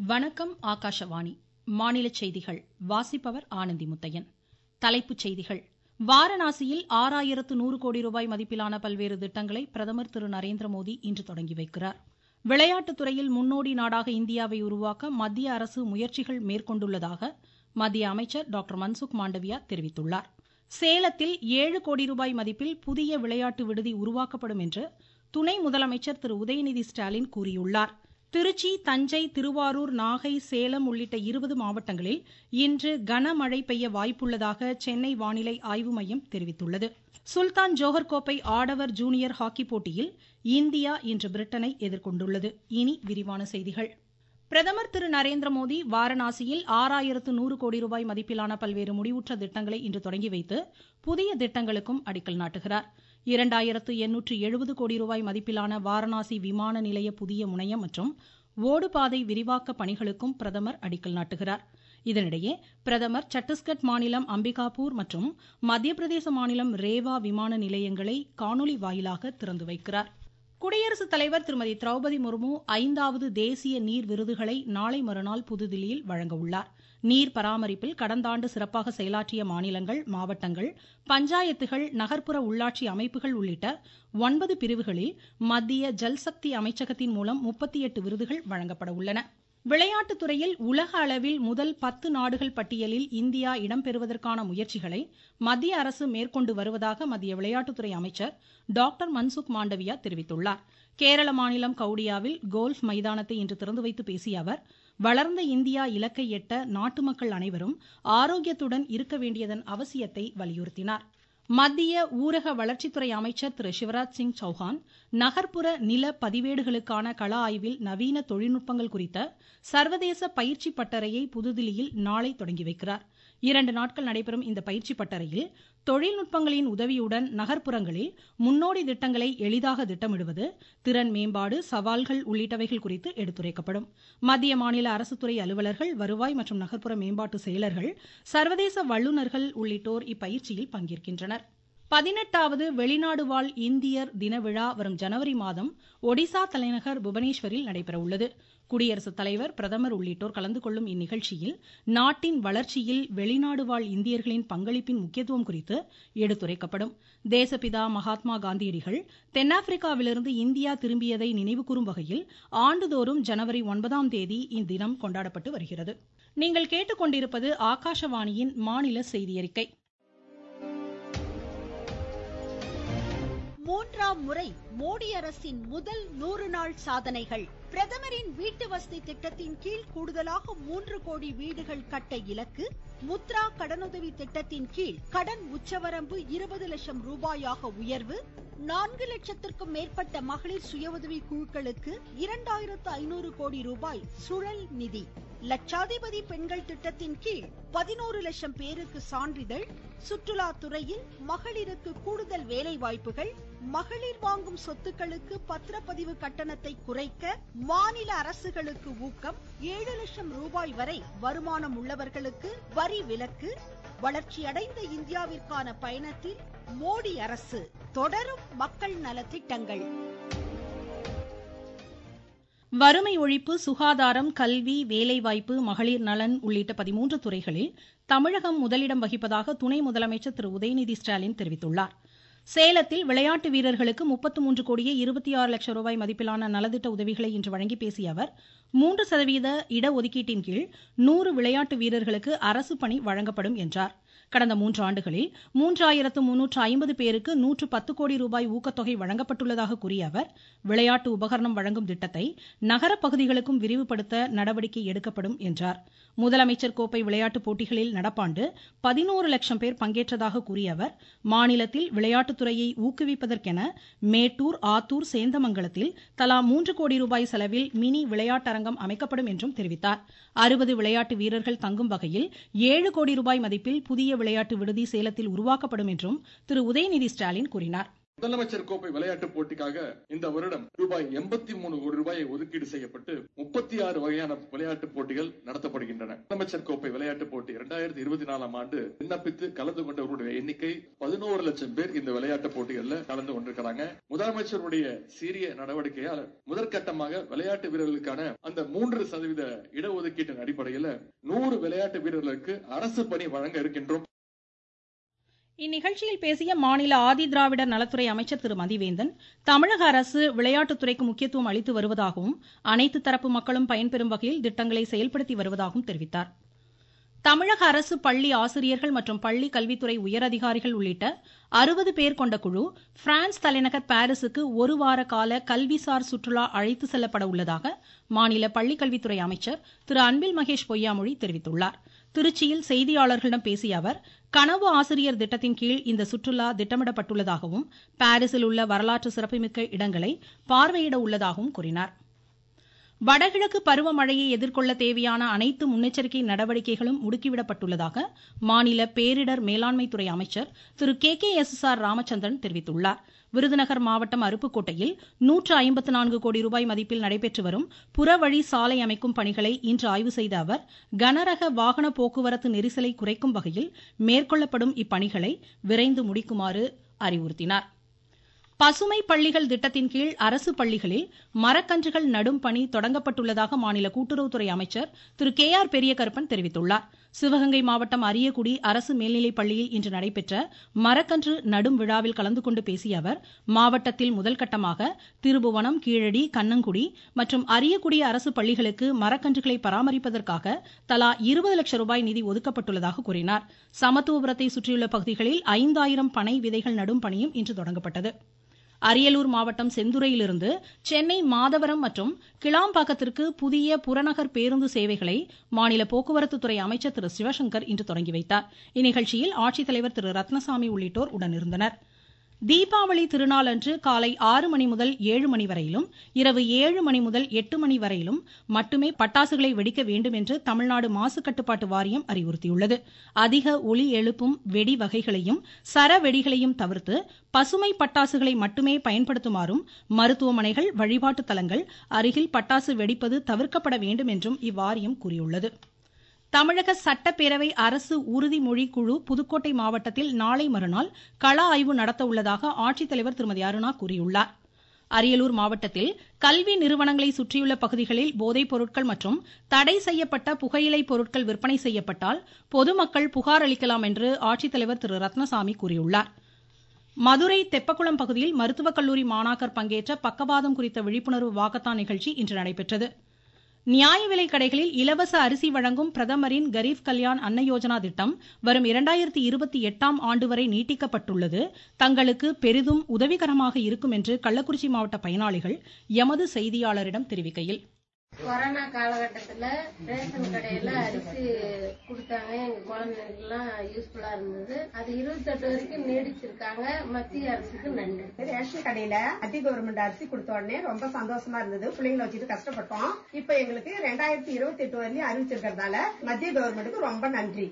வணக்கம் ஆகாஷவாணி மாநில செய்திகள் வாசிப்பவர் ஆனந்தி முத்தையன் தலைப்புச் செய்திகள் வாரணாசியில் ஆறாயிரத்து நூறு கோடி ரூபாய் மதிப்பிலான பல்வேறு திட்டங்களை பிரதமர் திரு நரேந்திர மோடி இன்று தொடங்கி வைக்கிறார் விளையாட்டுத் துறையில் முன்னோடி நாடாக இந்தியாவை உருவாக்க மத்திய அரசு முயற்சிகள் மேற்கொண்டுள்ளதாக மத்திய அமைச்சர் டாக்டர் மன்சுக் மாண்டவியா தெரிவித்துள்ளார் சேலத்தில் ஏழு கோடி ரூபாய் மதிப்பில் புதிய விளையாட்டு விடுதி உருவாக்கப்படும் என்று துணை முதலமைச்சர் திரு உதயநிதி ஸ்டாலின் கூறியுள்ளார் திருச்சி தஞ்சை திருவாரூர் நாகை சேலம் உள்ளிட்ட இருபது மாவட்டங்களில் இன்று கனமழை பெய்ய வாய்ப்புள்ளதாக சென்னை வானிலை ஆய்வு மையம் தெரிவித்துள்ளது சுல்தான் ஜோஹர் கோப்பை ஆடவர் ஜூனியர் ஹாக்கி போட்டியில் இந்தியா இன்று பிரிட்டனை எதிர்கொண்டுள்ளது இனி விரிவான செய்திகள் பிரதமர் திரு நரேந்திர மோடி வாரணாசியில் ஆறாயிரத்து நூறு கோடி ரூபாய் மதிப்பிலான பல்வேறு முடிவுற்ற திட்டங்களை இன்று தொடங்கி வைத்து புதிய திட்டங்களுக்கும் அடிக்கல் நாட்டுகிறார் இரண்டாயிரத்து எண்ணூற்று எழுபது கோடி ரூபாய் மதிப்பிலான வாரணாசி விமான நிலைய புதிய முனையம் மற்றும் ஓடுபாதை விரிவாக்க பணிகளுக்கும் பிரதமர் அடிக்கல் நாட்டுகிறார் இதனிடையே பிரதமர் சத்தீஸ்கட் மாநிலம் அம்பிகாபூர் மற்றும் மத்திய பிரதேச மாநிலம் ரேவா விமான நிலையங்களை காணொலி வாயிலாக திறந்து வைக்கிறார் குடியரசுத் தலைவர் திருமதி திரௌபதி முர்மு ஐந்தாவது தேசிய நீர் விருதுகளை நாளை மறுநாள் புதுதில்லியில் வழங்க உள்ளார் நீர் பராமரிப்பில் கடந்த ஆண்டு சிறப்பாக செயலாற்றிய மாநிலங்கள் மாவட்டங்கள் பஞ்சாயத்துகள் நகர்ப்புற உள்ளாட்சி அமைப்புகள் உள்ளிட்ட ஒன்பது பிரிவுகளில் மத்திய ஜல்சக்தி அமைச்சகத்தின் மூலம் முப்பத்தி எட்டு விருதுகள் வழங்கப்பட உள்ளன விளையாட்டுத் துறையில் உலக அளவில் முதல் பத்து நாடுகள் பட்டியலில் இந்தியா இடம்பெறுவதற்கான முயற்சிகளை மத்திய அரசு மேற்கொண்டு வருவதாக மத்திய விளையாட்டுத்துறை அமைச்சர் டாக்டர் மன்சுக் மாண்டவியா தெரிவித்துள்ளார் கேரள மாநிலம் கவுடியாவில் கோல்ஃப் மைதானத்தை இன்று திறந்து வைத்து பேசிய அவர் வளர்ந்த இந்தியா இலக்கை எட்ட நாட்டு மக்கள் அனைவரும் ஆரோக்கியத்துடன் இருக்க வேண்டியதன் அவசியத்தை வலியுறுத்தினார் மத்திய ஊரக வளர்ச்சித்துறை அமைச்சர் திரு சிவராஜ் சிங் சௌஹான் நகர்ப்புற நில பதிவேடுகளுக்கான கள ஆய்வில் நவீன தொழில்நுட்பங்கள் குறித்த சர்வதேச பயிற்சி பட்டறையை புதுதில்லியில் நாளை தொடங்கி வைக்கிறார் இரண்டு நாட்கள் நடைபெறும் இந்த பயிற்சி பட்டறையில் தொழில்நுட்பங்களின் உதவியுடன் நகர்ப்புறங்களில் முன்னோடி திட்டங்களை எளிதாக திட்டமிடுவது திறன் மேம்பாடு சவால்கள் உள்ளிட்டவைகள் குறித்து எடுத்துரைக்கப்படும் மத்திய மாநில அரசுத்துறை அலுவலர்கள் வருவாய் மற்றும் நகர்ப்புற மேம்பாட்டு செயலர்கள் சர்வதேச வல்லுநர்கள் உள்ளிட்டோர் இப்பயிற்சியில் பங்கேற்கின்றனர் பதினெட்டாவது வெளிநாடு வாழ் இந்தியர் தின விழா வரும் ஜனவரி மாதம் ஒடிசா தலைநகர் புவனேஸ்வரில் நடைபெறவுள்ளது குடியரசுத் தலைவர் பிரதமர் உள்ளிட்டோர் கலந்து கொள்ளும் இந்நிகழ்ச்சியில் நாட்டின் வளர்ச்சியில் வெளிநாடு வாழ் இந்தியர்களின் பங்களிப்பின் முக்கியத்துவம் குறித்து எடுத்துரைக்கப்படும் தேசப்பிதா மகாத்மா காந்தியடிகள் தென்னாப்பிரிக்காவிலிருந்து இந்தியா திரும்பியதை நினைவுகூரும் வகையில் ஆண்டுதோறும் ஜனவரி ஒன்பதாம் தேதி இத்தினம் கொண்டாடப்பட்டு வருகிறது நீங்கள் கேட்டுக்கொண்டிருப்பது ஆகாஷவாணியின் மாநில செய்தியறிக்கை மூன்றாம் முறை மோடி அரசின் முதல் நூறு நாள் சாதனைகள் பிரதமரின் வீட்டு வசதி திட்டத்தின் கீழ் கூடுதலாக மூன்று கோடி வீடுகள் கட்ட இலக்கு முத்ரா கடனுதவி திட்டத்தின் கீழ் கடன் உச்சவரம்பு இருபது லட்சம் ரூபாயாக உயர்வு நான்கு லட்சத்திற்கும் மேற்பட்ட மகளிர் சுய உதவி குழுக்களுக்கு இரண்டாயிரத்து ஐநூறு கோடி ரூபாய் சுழல் நிதி லட்சாதிபதி பெண்கள் திட்டத்தின் கீழ் பதினோரு லட்சம் பேருக்கு சான்றிதழ் சுற்றுலா துறையில் மகளிருக்கு கூடுதல் வேலை வாய்ப்புகள் மகளிர் வாங்கும் சொத்துக்களுக்கு பத்திரப்பதிவு கட்டணத்தை குறைக்க மாநில அரசுகளுக்கு ஊக்கம் ஏழு லட்சம் ரூபாய் வரை வருமானம் உள்ளவர்களுக்கு வரி விலக்கு வளர்ச்சியடைந்த இந்தியாவிற்கான பயணத்தில் மோடி அரசு தொடரும் மக்கள் நலத்திட்டங்கள் வறுமை ஒழிப்பு சுகாதாரம் கல்வி வேலைவாய்ப்பு மகளிர் நலன் உள்ளிட்ட பதிமூன்று துறைகளில் தமிழகம் முதலிடம் வகிப்பதாக துணை முதலமைச்சர் திரு உதயநிதி ஸ்டாலின் தெரிவித்துள்ளார் சேலத்தில் விளையாட்டு வீரர்களுக்கு முப்பத்து மூன்று கோடியே இருபத்தி ஆறு லட்சம் ரூபாய் மதிப்பிலான நலத்திட்ட உதவிகளை இன்று வழங்கி பேசிய அவர் மூன்று சதவீத இடஒதுக்கீட்டின் கீழ் நூறு விளையாட்டு வீரர்களுக்கு அரசு பணி வழங்கப்படும் என்றார் கடந்த மூன்று ஆண்டுகளில் மூன்றாயிரத்து முன்னூற்று ஐம்பது பேருக்கு நூற்று பத்து கோடி ரூபாய் ஊக்கத்தொகை வழங்கப்பட்டுள்ளதாக கூறிய அவர் விளையாட்டு உபகரணம் வழங்கும் திட்டத்தை நகர பகுதிகளுக்கும் விரிவுபடுத்த நடவடிக்கை எடுக்கப்படும் என்றார் முதலமைச்சர் கோப்பை விளையாட்டுப் போட்டிகளில் நடப்பாண்டு பதினோரு லட்சம் பேர் பங்கேற்றதாக கூறிய அவர் மாநிலத்தில் விளையாட்டுத்துறையை ஊக்குவிப்பதற்கென மேட்டூர் ஆத்தூர் சேந்தமங்கலத்தில் தலா மூன்று கோடி ரூபாய் செலவில் மினி விளையாட்டரங்கம் அமைக்கப்படும் என்றும் தெரிவித்தார் அறுபது விளையாட்டு வீரர்கள் தங்கும் வகையில் ஏழு கோடி ரூபாய் மதிப்பில் புதிய விளையாட்டு விடுதி சேலத்தில் உருவாக்கப்படும் என்றும் திரு உதயநிதி ஸ்டாலின் கூறினார் முதலமைச்சர் கோப்பை விளையாட்டுப் போட்டிக்காக இந்த வருடம் ரூபாய் எண்பத்தி மூணு கோடி ரூபாயை ஒதுக்கீடு செய்யப்பட்டு முப்பத்தி ஆறு வகையான விளையாட்டுப் போட்டிகள் நடத்தப்படுகின்றன முதலமைச்சர் கோப்பை விளையாட்டுப் போட்டி இரண்டாயிரத்தி இருபத்தி நாலாம் ஆண்டு விண்ணப்பித்து கலந்து கொண்டவர்களுடைய எண்ணிக்கை பதினோரு லட்சம் பேர் இந்த விளையாட்டுப் போட்டிகள்ல கலந்து கொண்டிருக்கிறாங்க முதலமைச்சருடைய சீரிய நடவடிக்கையால் முதற்கட்டமாக விளையாட்டு வீரர்களுக்கான அந்த மூன்று சதவீத இடஒதுக்கீட்டின் அடிப்படையில் நூறு விளையாட்டு வீரர்களுக்கு அரசு பணி வழங்க இருக்கின்றோம் இந்நிகழ்ச்சியில் பேசிய மாநில ஆதி திராவிடர் நலத்துறை அமைச்சர் திரு மதிவேந்தன் தமிழக அரசு விளையாட்டுத்துறைக்கு முக்கியத்துவம் அளித்து வருவதாகவும் அனைத்து தரப்பு மக்களும் பயன்பெறும் வகையில் திட்டங்களை செயல்படுத்தி வருவதாகவும் தெரிவித்தார் தமிழக அரசு பள்ளி ஆசிரியர்கள் மற்றும் பள்ளி கல்வித்துறை உயரதிகாரிகள் உள்ளிட்ட அறுபது பேர் கொண்ட குழு பிரான்ஸ் தலைநகர் பாரிஸுக்கு ஒரு வார கால கல்விசார் சுற்றுலா அழைத்து செல்லப்பட உள்ளதாக மாநில பள்ளிக்கல்வித்துறை அமைச்சர் திரு அன்பில் மகேஷ் பொய்யாமொழி தெரிவித்துள்ளார் திருச்சியில் செய்தியாளர்களிடம் பேசிய அவர் கனவு ஆசிரியர் திட்டத்தின் கீழ் இந்த சுற்றுலா திட்டமிடப்பட்டுள்ளதாகவும் பாரிஸில் உள்ள வரலாற்று சிறப்புமிக்க இடங்களை பார்வையிட உள்ளதாகவும் கூறினார் வடகிழக்கு பருவமழையை எதிர்கொள்ள தேவையான அனைத்து முன்னெச்சரிக்கை நடவடிக்கைகளும் முடுக்கிவிடப்பட்டுள்ளதாக மாநில பேரிடர் மேலாண்மைத்துறை அமைச்சர் திரு K K S S R Ramachandran தெரிவித்துள்ளார் விருதுநகர் மாவட்டம் அருப்புக்கோட்டையில் நூற்று ஐம்பத்து நான்கு கோடி ரூபாய் மதிப்பில் நடைபெற்று வரும் புறவழி சாலை அமைக்கும் பணிகளை இன்று ஆய்வு செய்த அவர் கனரக வாகன போக்குவரத்து நெரிசலை குறைக்கும் வகையில் மேற்கொள்ளப்படும் இப்பணிகளை விரைந்து முடிக்குமாறு அறிவுறுத்தினார் பசுமை பள்ளிகள் திட்டத்தின் கீழ் அரசு பள்ளிகளில் மரக்கன்றுகள் நடும் பணி தொடங்கப்பட்டுள்ளதாக மாநில கூட்டுறவுத்துறை அமைச்சர் திரு கே ஆர் பெரியகருப்பன் தெரிவித்துள்ளார் சிவகங்கை மாவட்டம் அரியக்குடி அரசு மேல்நிலைப் பள்ளியில் இன்று நடைபெற்ற மரக்கன்று நடும் விழாவில் கலந்து கொண்டு பேசிய அவர் மாவட்டத்தில் முதல்கட்டமாக திருபுவனம் கீழடி கண்ணங்குடி மற்றும் அரியக்குடி அரசு பள்ளிகளுக்கு மரக்கன்றுகளை பராமரிப்பதற்காக தலா இருபது லட்சம் ரூபாய் நிதி ஒதுக்கப்பட்டுள்ளதாக கூறினார் சமத்துவபுரத்தை சுற்றியுள்ள பகுதிகளில் ஐந்தாயிரம் பனை விதைகள் நடும் பணியும் இன்று தொடங்கப்பட்டது அரியலூர் மாவட்டம் செந்துறையிலிருந்து சென்னை மாதவரம் மற்றும் கிளாம்பாக்கத்திற்கு புதிய புறநகர் பேருந்து சேவைகளை மாநில போக்குவரத்துத்துறை அமைச்சர் திரு சிவசங்கர் இன்று தொடங்கி வைத்தார் இந்நிகழ்ச்சியில் ஆட்சித்தலைவர் திரு ரத்னசாமி உள்ளிட்டோர் உடனிருந்தனர் தீபாவளி திருநாளன்று காலை ஆறு மணி முதல் ஏழு மணி வரையிலும் இரவு ஏழு மணி முதல் எட்டு மணி வரையிலும் மட்டுமே பட்டாசுகளை வெடிக்க வேண்டும் என்று தமிழ்நாடு மாசு கட்டுப்பாட்டு வாரியம் அறிவுறுத்தியுள்ளது அதிக ஒலி எழுப்பும் வெடி வகைகளையும் சர வெடிகளையும் தவிர்த்து பசுமை பட்டாசுகளை மட்டுமே பயன்படுத்துமாறும் மருத்துவமனைகள் வழிபாட்டு தலங்கள் அருகில் பட்டாசு வெடிப்பது தவிர்க்கப்பட வேண்டும் என்றும் இவ்வாரியம் கூறியுள்ளது தமிழக சட்டப்பேரவை அரசு உறுதிமொழி குழு புதுக்கோட்டை மாவட்டத்தில் நாளை மறுநாள் கள ஆய்வு நடத்த உள்ளதாக ஆட்சித்தலைவர் திருமதி அருணா கூறியுள்ளார் அரியலூர் மாவட்டத்தில் கல்வி நிறுவனங்களை சுற்றியுள்ள பகுதிகளில் போதைப் பொருட்கள் மற்றும் தடை செய்யப்பட்ட புகையிலை பொருட்கள் விற்பனை செய்யப்பட்டால் பொதுமக்கள் புகார் அளிக்கலாம் என்று ஆட்சித்தலைவர் திரு ரத்னசாமி கூறியுள்ளார் மதுரை தெப்பக்குளம் பகுதியில் மருத்துவக் கல்லூரி மாணாக்கர் பங்கேற்ற பக்கவாதம் குறித்த விழிப்புணர்வு வாக்கத்தான் நிகழ்ச்சி இன்று நடைபெற்றது நியாய விலைக் கடைகளில் இலவச அரிசி வழங்கும் பிரதமரின் கரீப் கல்யாண் அன்ன யோஜனா திட்டம் வரும் இரண்டாயிரத்தி இருபத்தி எட்டாம் ஆண்டு வரை நீட்டிக்கப்பட்டுள்ளது தங்களுக்கு பெரிதும் உதவிகரமாக இருக்கும் என்று கள்ளக்குறிச்சி மாவட்ட பயனாளிகள் எமது செய்தியாளரிடம் தெரிவிக்கையில் கொரோனா காலகட்டத்துல ரேஷன் கடையில அரிசி கொடுத்தாங்க எங்க குழந்தைங்களுக்குலாம் யூஸ்ஃபுல்லா இருந்தது அது இருபத்தெட்டு வரைக்கும் நீடிச்சிருக்காங்க மத்திய அரசுக்கு நன்றி ரேஷன் கடையில மத்திய கவர்மெண்ட் அரிசி கொடுத்த உடனே ரொம்ப சந்தோஷமா இருந்தது பிள்ளைங்களை வச்சுட்டு கஷ்டப்பட்டோம் இப்ப எங்களுக்கு ரெண்டாயிரத்தி இருபத்தி எட்டு வரையும் அறிவிச்சிருக்கிறதால மத்திய கவர்மெண்ட்டுக்கு ரொம்ப நன்றி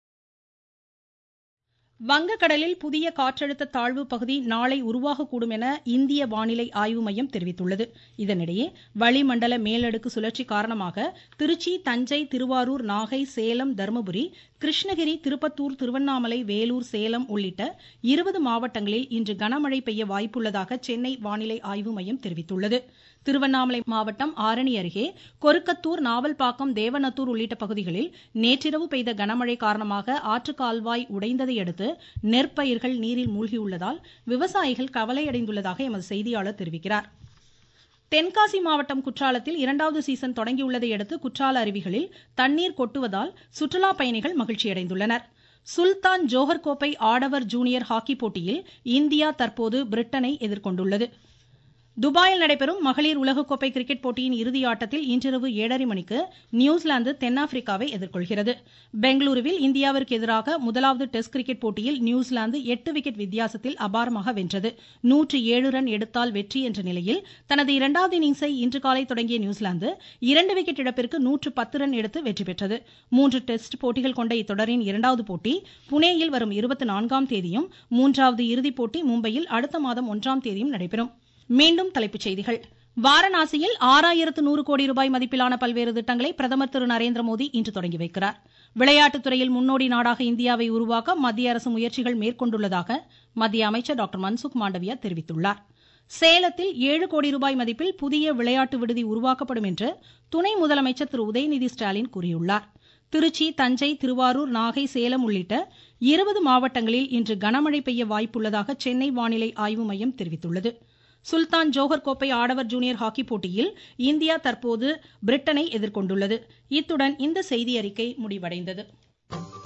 வங்கக்கடலில் புதிய காற்றழுத்த தாழ்வு பகுதி நாளை உருவாகக்கூடும் என இந்திய வானிலை ஆய்வு மையம் தெரிவித்துள்ளது இதனிடையே வளிமண்டல மேலடுக்கு சுழற்சி காரணமாக திருச்சி தஞ்சை திருவாரூர் நாகை சேலம் தருமபுரி கிருஷ்ணகிரி திருப்பத்தூர் திருவண்ணாமலை வேலூர் சேலம் உள்ளிட்ட இருபது மாவட்டங்களில் இன்று கனமழை பெய்ய வாய்ப்புள்ளதாக சென்னை வானிலை ஆய்வு மையம் தெரிவித்துள்ளது திருவண்ணாமலை மாவட்டம் ஆரணி அருகே கொருக்கத்தூர் நாவல்பாக்கம் தேவநத்தூர் உள்ளிட்ட பகுதிகளில் நேற்றிரவு பெய்த கனமழை காரணமாக ஆற்றுக்கால்வாய் உடைந்ததை அடுத்து நெற்பயிர்கள் நீரில் மூழ்கியுள்ளதால் விவசாயிகள் கவலையடைந்துள்ளதாக எமது செய்தியாளர் தெரிவிக்கிறார் தென்காசி மாவட்டம் குற்றாலத்தில் இரண்டாவது சீசன் தொடங்கியுள்ளதை அடுத்து குற்றால அருவிகளில் தண்ணீர் கொட்டுவதால் சுற்றுலா பயணிகள் மகிழ்ச்சியடைந்துள்ளனர் சுல்தான் ஜோஹர் கோப்பை ஆடவர் ஜூனியர் ஹாக்கி போட்டியில் இந்தியா தற்போது பிரிட்டனை எதிர்கொண்டுள்ளது துபாயில் நடைபெறும் மகளிர் உலகக்கோப்பை கிரிக்கெட் போட்டியின் இறுதி ஆட்டத்தில் இன்றிரவு ஏழரை மணிக்கு நியூசிலாந்து தென்னாப்பிரிக்காவை எதிர்கொள்கிறது பெங்களூருவில் இந்தியாவிற்கு எதிராக முதலாவது டெஸ்ட் கிரிக்கெட் போட்டியில் நியூசிலாந்து எட்டு விக்கெட் வித்தியாசத்தில் அபாரமாக வென்றது நூற்று ஏழு ரன் எடுத்தால் வெற்றி என்ற நிலையில் தனது இரண்டாவது இன்னிங்ஸை இன்று காலை தொடங்கிய நியூசிலாந்து இரண்டு விக்கெட் இழப்பிற்கு நூற்று பத்து ரன் எடுத்து வெற்றி பெற்றது மூன்று டெஸ்ட் போட்டிகள் கொண்ட இத்தொடரின் இரண்டாவது போட்டி புனேயில் வரும் இருபத்தி நான்காம் தேதியும் மூன்றாவது இறுதிப் போட்டி மும்பையில் அடுத்த மாதம் ஒன்றாம் தேதியும் நடைபெறும் மீண்டும் தலைப்புச் செய்திகள் வாரணாசியில் ஆறாயிரத்து நூறு கோடி ரூபாய் மதிப்பிலான பல்வேறு திட்டங்களை பிரதமர் திரு நரேந்திர மோடி இன்று தொடங்கி வைக்கிறார் விளையாட்டுத் துறையில் முன்னோடி நாடாக இந்தியாவை உருவாக்க மத்திய அரசு முயற்சிகள் மேற்கொண்டுள்ளதாக மத்திய அமைச்சர் டாக்டர் மன்சுக் மாண்டவியா தெரிவித்துள்ளார் சேலத்தில் ஏழு கோடி ரூபாய் மதிப்பில் புதிய விளையாட்டு விடுதி உருவாக்கப்படும் என்று துணை முதலமைச்சர் திரு உதயநிதி ஸ்டாலின் கூறியுள்ளார் திருச்சி தஞ்சை திருவாரூர் நாகை சேலம் உள்ளிட்ட இருபது மாவட்டங்களில் இன்று கனமழை பெய்ய வாய்ப்புள்ளதாக சென்னை வானிலை ஆய்வு மையம் தெரிவித்துள்ளது சுல்தான் ஜோஹர் கோப்பை ஆடவர் ஜூனியர் ஹாக்கி போட்டியில் இந்தியா தற்போது பிரிட்டனை எதிர்கொண்டுள்ளது இத்துடன் இந்த செய்தியறிக்கை முடிவடைந்தது